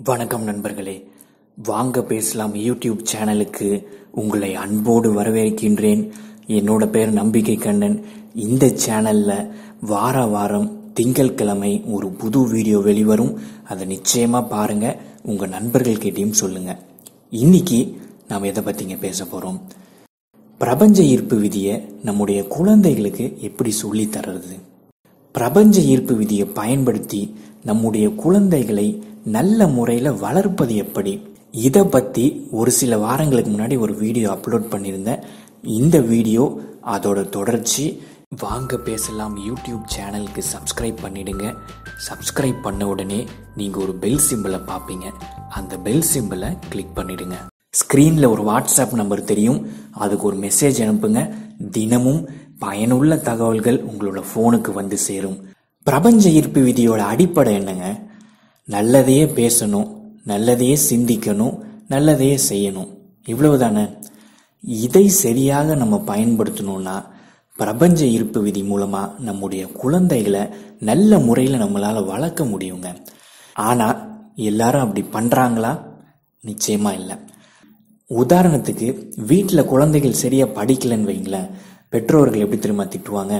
வணக்கம் நண்பர்களே வாங்க பேசலாம் யூடியூப் சேனலுக்கு உங்களை அன்போடு வரவேற்கின்றேன் என்னோட பேர் நம்பிக்கை கண்ணன் இந்த சேனல்ல வார வாரம் திங்கட்கிழமை ஒரு புது வீடியோ வெளிவரும் அதை நிச்சயமா பாருங்க உங்க நண்பர்கள் கிட்டயும் சொல்லுங்க இன்னைக்கு நாம் எதை பத்திங்க பேச போறோம் பிரபஞ்ச ஈர்ப்பு விதியை நம்முடைய குழந்தைகளுக்கு எப்படி சொல்லி தர்றது பிரபஞ்ச ஈர்ப்பு விதியை பயன்படுத்தி நம்முடைய குழந்தைகளை நல்ல முறையில் வளர்ப்பது எப்படி இதை பற்றி ஒரு சில வாரங்களுக்கு முன்னாடி ஒரு வீடியோ அப்லோட் பண்ணியிருந்தேன் இந்த வீடியோ அதோட தொடர்ச்சி வாங்க பேசலாம் யூடியூப் சேனலுக்கு சப்ஸ்கிரைப் பண்ணிடுங்க சப்ஸ்கிரைப் பண்ண உடனே நீங்கள் ஒரு பெல் சிம்பிளை பார்ப்பீங்க அந்த பெல் சிம்பிளை கிளிக் பண்ணிடுங்க ஸ்க்ரீனில் ஒரு வாட்ஸ்அப் நம்பர் தெரியும் அதுக்கு ஒரு மெசேஜ் அனுப்புங்க தினமும் பயனுள்ள தகவல்கள் உங்களோட ஃபோனுக்கு வந்து சேரும் பிரபஞ்ச ஈர்ப்பு விதியோட அடிப்படை என்னங்க நல்லதையே பேசணும் நல்லதையே சிந்திக்கணும் நல்லதையே செய்யணும் இவ்வளவுதானே இதை சரியாக நம்ம பயன்படுத்தணும்னா பிரபஞ்ச ஈர்ப்பு விதி மூலமா நம்முடைய குழந்தைகளை நல்ல முறையில் நம்மளால வளர்க்க முடியுங்க ஆனா எல்லாரும் அப்படி பண்றாங்களா நிச்சயமா இல்லை உதாரணத்துக்கு வீட்டில் குழந்தைகள் சரியா படிக்கலன்னு வைங்களேன் பெற்றோர்கள் எப்படி திரும்ப திட்டுவாங்க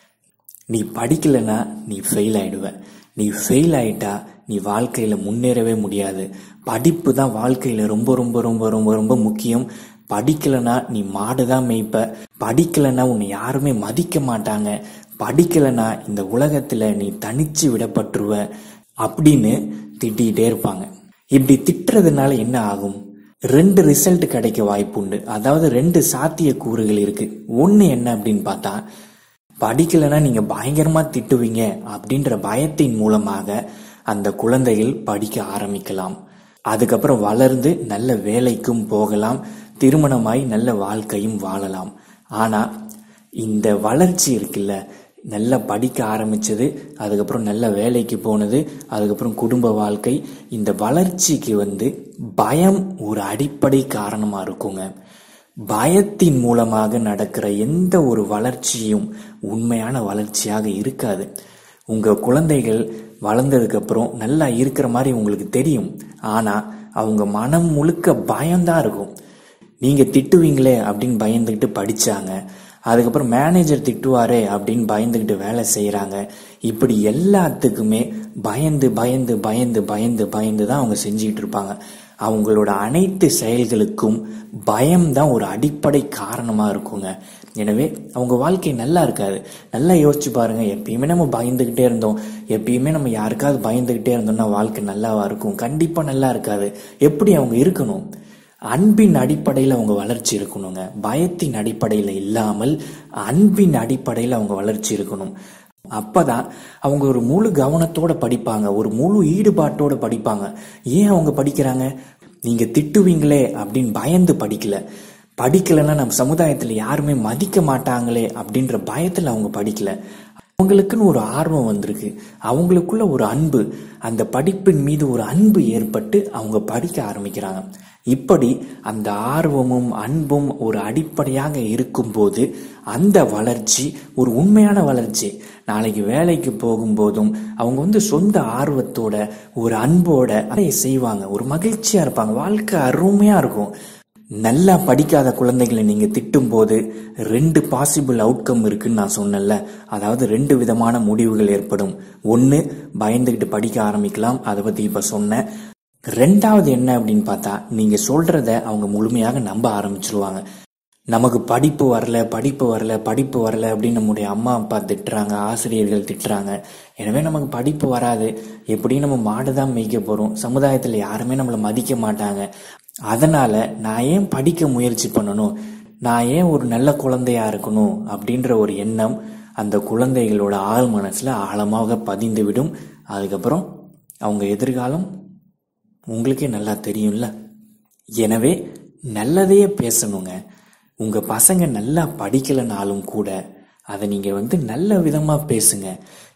நீ படிக்கலைன்னா நீ ஃபெயில் ஆயிடுவ நீ ஃபெயில் ஆயிட்டா நீ வாழ்க்கையில முன்னேறவே முடியாது படிப்பு தான் வாழ்க்கையில ரொம்ப ரொம்ப ரொம்ப ரொம்ப ரொம்ப முக்கியம் படிக்கலைன்னா நீ மாடு தான் மேய்ப்ப படிக்கலைன்னா உன்னை யாருமே மதிக்க மாட்டாங்க படிக்கலைன்னா இந்த உலகத்துல நீ தனிச்சு விடப்பட்டுருவ அப்படின்னு திட்டிகிட்டே இருப்பாங்க இப்படி திட்டுறதுனால என்ன ஆகும் ரெண்டு ரிசல்ட் கிடைக்க வாய்ப்பு உண்டு அதாவது ரெண்டு சாத்திய கூறுகள் இருக்கு ஒன்னு என்ன அப்படின்னு பார்த்தா படிக்கலைன்னா நீங்க பயங்கரமா திட்டுவீங்க அப்படின்ற பயத்தின் மூலமாக அந்த குழந்தைகள் படிக்க ஆரம்பிக்கலாம் அதுக்கப்புறம் வளர்ந்து நல்ல வேலைக்கும் போகலாம் திருமணமாய் நல்ல வாழ்க்கையும் வாழலாம் ஆனா இந்த வளர்ச்சி இருக்குல்ல நல்லா படிக்க ஆரம்பிச்சது அதுக்கப்புறம் நல்ல வேலைக்கு போனது அதுக்கப்புறம் குடும்ப வாழ்க்கை இந்த வளர்ச்சிக்கு வந்து பயம் ஒரு அடிப்படை காரணமா இருக்குங்க பயத்தின் மூலமாக நடக்கிற எந்த ஒரு வளர்ச்சியும் உண்மையான வளர்ச்சியாக இருக்காது உங்க குழந்தைகள் வளர்ந்ததுக்கு அப்புறம் நல்லா இருக்கிற மாதிரி உங்களுக்கு தெரியும் ஆனா அவங்க மனம் முழுக்க பயம்தான் இருக்கும் நீங்க திட்டுவீங்களே அப்படின்னு பயந்துகிட்டு படிச்சாங்க அதுக்கப்புறம் மேனேஜர் திட்டுவாரே அப்படின்னு பயந்துகிட்டு வேலை செய்யறாங்க இப்படி எல்லாத்துக்குமே பயந்து பயந்து பயந்து பயந்து பயந்து தான் அவங்க செஞ்சுக்கிட்டு இருப்பாங்க அவங்களோட அனைத்து செயல்களுக்கும் பயம்தான் ஒரு அடிப்படை காரணமா இருக்குங்க எனவே அவங்க வாழ்க்கை நல்லா இருக்காது நல்லா யோசிச்சு பாருங்க எப்பயுமே நம்ம பயந்துகிட்டே இருந்தோம் எப்பயுமே நம்ம யாருக்காவது பயந்துகிட்டே இருந்தோம்னா வாழ்க்கை நல்லாவா இருக்கும் கண்டிப்பா நல்லா இருக்காது எப்படி அவங்க இருக்கணும் அன்பின் அடிப்படையில் அவங்க வளர்ச்சி இருக்கணுங்க பயத்தின் அடிப்படையில் இல்லாமல் அன்பின் அடிப்படையில் அவங்க வளர்ச்சி இருக்கணும் அப்பதான் அவங்க ஒரு முழு கவனத்தோட படிப்பாங்க ஒரு முழு ஈடுபாட்டோட படிப்பாங்க ஏன் அவங்க படிக்கிறாங்க நீங்க திட்டுவீங்களே அப்படின்னு பயந்து படிக்கல படிக்கலைன்னா நம்ம சமுதாயத்துல யாருமே மதிக்க மாட்டாங்களே அப்படின்ற பயத்துல அவங்க படிக்கல அவங்களுக்குன்னு ஒரு ஆர்வம் வந்திருக்கு அவங்களுக்குள்ள ஒரு அன்பு அந்த படிப்பின் மீது ஒரு அன்பு ஏற்பட்டு அவங்க படிக்க ஆரம்பிக்கிறாங்க இப்படி அந்த ஆர்வமும் அன்பும் ஒரு அடிப்படையாக இருக்கும்போது அந்த வளர்ச்சி ஒரு உண்மையான வளர்ச்சி நாளைக்கு வேலைக்கு போகும்போதும் அவங்க வந்து சொந்த ஆர்வத்தோட ஒரு அன்போட அதை செய்வாங்க ஒரு மகிழ்ச்சியா இருப்பாங்க வாழ்க்கை அருமையா இருக்கும் நல்லா படிக்காத குழந்தைகளை நீங்க திட்டும் போது ரெண்டு பாசிபிள் அவுட்கம் இருக்குன்னு நான் சொன்னேன்ல அதாவது ரெண்டு விதமான முடிவுகள் ஏற்படும் ஒன்னு பயந்துகிட்டு படிக்க ஆரம்பிக்கலாம் அதை பத்தி இப்ப சொன்னேன் ரெண்டாவது என்ன அப்படின்னு பார்த்தா நீங்க சொல்றத அவங்க முழுமையாக நம்ப ஆரம்பிச்சிருவாங்க நமக்கு படிப்பு வரல படிப்பு வரல படிப்பு வரல அப்படின்னு நம்முடைய அம்மா அப்பா திட்டுறாங்க ஆசிரியர்கள் திட்டுறாங்க எனவே நமக்கு படிப்பு வராது எப்படியும் நம்ம மாடு தான் மேய்க்க போறோம் சமுதாயத்துல யாருமே நம்மளை மதிக்க மாட்டாங்க அதனால நான் ஏன் படிக்க முயற்சி பண்ணணும் நான் ஏன் ஒரு நல்ல குழந்தையா இருக்கணும் அப்படின்ற ஒரு எண்ணம் அந்த குழந்தைகளோட ஆள் மனசுல ஆழமாக பதிந்து விடும் அதுக்கப்புறம் அவங்க எதிர்காலம் உங்களுக்கே நல்லா தெரியும்ல எனவே நல்லதையே பேசணுங்க உங்க பசங்க நல்லா படிக்கலைனாலும் கூட அதை நீங்க வந்து நல்ல விதமா பேசுங்க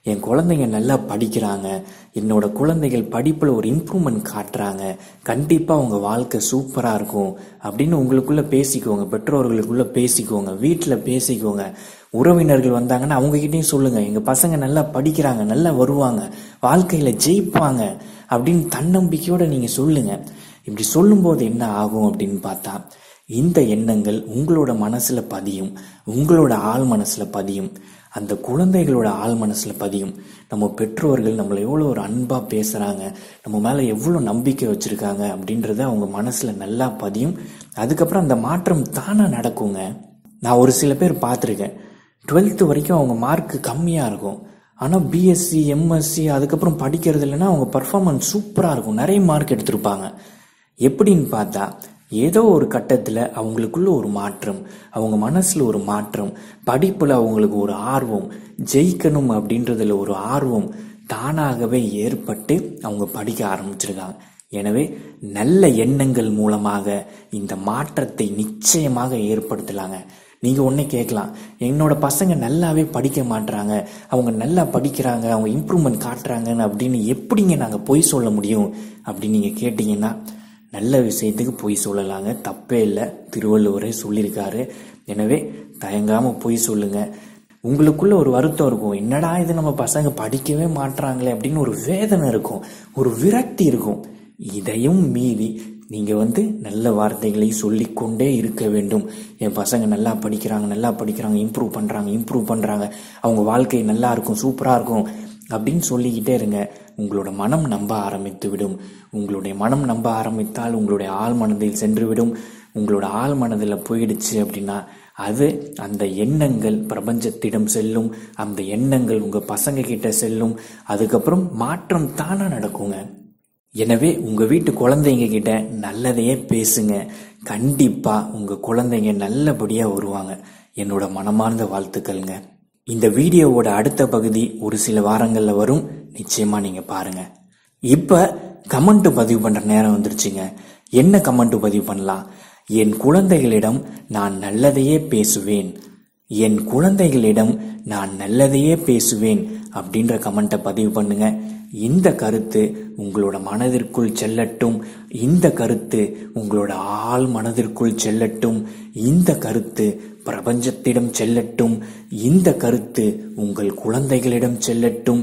என் குழந்தைங்க நல்லா படிக்கிறாங்க என்னோட குழந்தைகள் படிப்பில் ஒரு இம்ப்ரூவ்மெண்ட் காட்டுறாங்க கண்டிப்பாக உங்கள் வாழ்க்கை சூப்பராக இருக்கும் அப்படின்னு உங்களுக்குள்ளே பேசிக்கோங்க பெற்றோர்களுக்குள்ளே பேசிக்கோங்க வீட்டில் பேசிக்கோங்க உறவினர்கள் வந்தாங்கன்னா அவங்ககிட்டயும் சொல்லுங்க எங்கள் பசங்க நல்லா படிக்கிறாங்க நல்லா வருவாங்க வாழ்க்கையில் ஜெயிப்பாங்க அப்படின்னு தன்னம்பிக்கையோட நீங்கள் சொல்லுங்க இப்படி சொல்லும்போது என்ன ஆகும் அப்படின்னு பார்த்தா இந்த எண்ணங்கள் உங்களோட மனசுல பதியும் உங்களோட ஆள் மனசுல பதியும் அந்த குழந்தைகளோட ஆள் மனசுல பதியும் நம்ம பெற்றோர்கள் நம்மளை எவ்வளோ ஒரு அன்பா பேசுறாங்க நம்ம மேல எவ்வளோ நம்பிக்கை வச்சிருக்காங்க அப்படின்றத அவங்க மனசுல நல்லா பதியும் அதுக்கப்புறம் அந்த மாற்றம் தானா நடக்குங்க நான் ஒரு சில பேர் பார்த்துருக்கேன் டுவெல்த்து வரைக்கும் அவங்க மார்க் கம்மியாக இருக்கும் ஆனால் பிஎஸ்சி எம்எஸ்சி அதுக்கப்புறம் படிக்கிறது இல்லைன்னா அவங்க பர்ஃபார்மன்ஸ் சூப்பராக இருக்கும் நிறைய மார்க் எடுத்திருப்பாங்க எப்படின்னு பார்த்தா ஏதோ ஒரு கட்டத்தில் அவங்களுக்குள்ள ஒரு மாற்றம் அவங்க மனசில் ஒரு மாற்றம் படிப்பில் அவங்களுக்கு ஒரு ஆர்வம் ஜெயிக்கணும் அப்படின்றதுல ஒரு ஆர்வம் தானாகவே ஏற்பட்டு அவங்க படிக்க ஆரம்பிச்சிருக்காங்க எனவே நல்ல எண்ணங்கள் மூலமாக இந்த மாற்றத்தை நிச்சயமாக ஏற்படுத்தலாங்க நீங்க ஒன்னே கேட்கலாம் என்னோட பசங்க நல்லாவே படிக்க மாட்றாங்க அவங்க நல்லா படிக்கிறாங்க அவங்க இம்ப்ரூவ்மெண்ட் காட்டுறாங்கன்னு அப்படின்னு எப்படிங்க நாங்க பொய் சொல்ல முடியும் அப்படின்னு நீங்க கேட்டீங்கன்னா நல்ல விஷயத்துக்கு பொய் சொல்லலாங்க தப்பே இல்லை திருவள்ளுவரே சொல்லியிருக்காரு எனவே தயங்காம பொய் சொல்லுங்க உங்களுக்குள்ள ஒரு வருத்தம் இருக்கும் என்னடா இது நம்ம பசங்க படிக்கவே மாட்றாங்களே அப்படின்னு ஒரு வேதனை இருக்கும் ஒரு விரக்தி இருக்கும் இதையும் மீறி நீங்க வந்து நல்ல வார்த்தைகளை சொல்லிக்கொண்டே இருக்க வேண்டும் என் பசங்க நல்லா படிக்கிறாங்க நல்லா படிக்கிறாங்க இம்ப்ரூவ் பண்றாங்க இம்ப்ரூவ் பண்றாங்க அவங்க வாழ்க்கை நல்லா இருக்கும் சூப்பரா இருக்கும் அப்படின்னு சொல்லிக்கிட்டே இருங்க உங்களோட மனம் நம்ப ஆரம்பித்து விடும் உங்களுடைய மனம் நம்ப ஆரம்பித்தால் உங்களுடைய ஆள் மனதில் சென்று விடும் உங்களோட ஆள் மனதில் போயிடுச்சு அப்படின்னா அது அந்த எண்ணங்கள் பிரபஞ்சத்திடம் செல்லும் அந்த எண்ணங்கள் உங்க பசங்க கிட்ட செல்லும் அதுக்கப்புறம் மாற்றம் தானா நடக்குங்க எனவே உங்க வீட்டு குழந்தைங்க கிட்ட நல்லதையே பேசுங்க கண்டிப்பா உங்க குழந்தைங்க நல்லபடியா வருவாங்க என்னோட மனமார்ந்த வாழ்த்துக்கள்ங்க இந்த வீடியோவோட அடுத்த பகுதி ஒரு சில வாரங்கள்ல வரும் நிச்சயமா நீங்க பாருங்க இப்ப கமெண்ட் பதிவு பண்ற நேரம் வந்துருச்சுங்க என்ன கமெண்ட் பதிவு பண்ணலாம் என் குழந்தைகளிடம் நான் நல்லதையே பேசுவேன் என் குழந்தைகளிடம் நான் நல்லதையே பேசுவேன் அப்படின்ற கமெண்ட்டை பதிவு பண்ணுங்க இந்த கருத்து உங்களோட மனதிற்குள் செல்லட்டும் இந்த கருத்து உங்களோட ஆள் மனதிற்குள் செல்லட்டும் இந்த கருத்து பிரபஞ்சத்திடம் செல்லட்டும் இந்த கருத்து உங்கள் குழந்தைகளிடம் செல்லட்டும்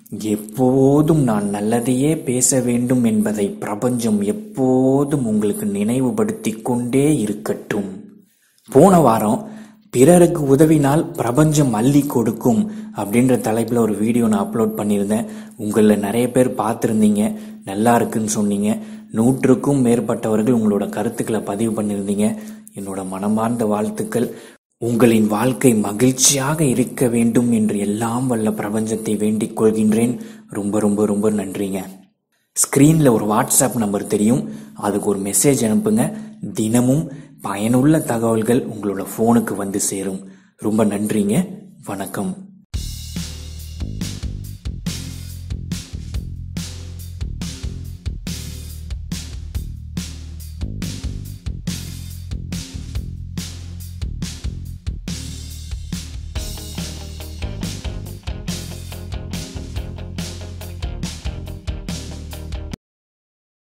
எப்போதும் நான் நல்லதையே பேச வேண்டும் என்பதை பிரபஞ்சம் எப்போதும் உங்களுக்கு நினைவுபடுத்திக் கொண்டே இருக்கட்டும் போன வாரம் பிறருக்கு உதவினால் பிரபஞ்சம் அள்ளி கொடுக்கும் அப்படின்ற தலைப்பில் ஒரு வீடியோ நான் அப்லோட் பண்ணியிருந்தேன் உங்களில் நிறைய பேர் பார்த்துருந்தீங்க நல்லா இருக்குன்னு சொன்னீங்க நூற்றுக்கும் மேற்பட்டவர்கள் உங்களோட கருத்துக்களை பதிவு பண்ணியிருந்தீங்க என்னோட மனமார்ந்த வாழ்த்துக்கள் உங்களின் வாழ்க்கை மகிழ்ச்சியாக இருக்க வேண்டும் என்று எல்லாம் வல்ல பிரபஞ்சத்தை வேண்டிக் கொள்கின்றேன் ரொம்ப ரொம்ப ரொம்ப நன்றிங்க ஸ்க்ரீனில் ஒரு வாட்ஸ்அப் நம்பர் தெரியும் அதுக்கு ஒரு மெசேஜ் அனுப்புங்க தினமும் பயனுள்ள தகவல்கள் உங்களோட ஃபோனுக்கு வந்து சேரும் ரொம்ப நன்றிங்க வணக்கம்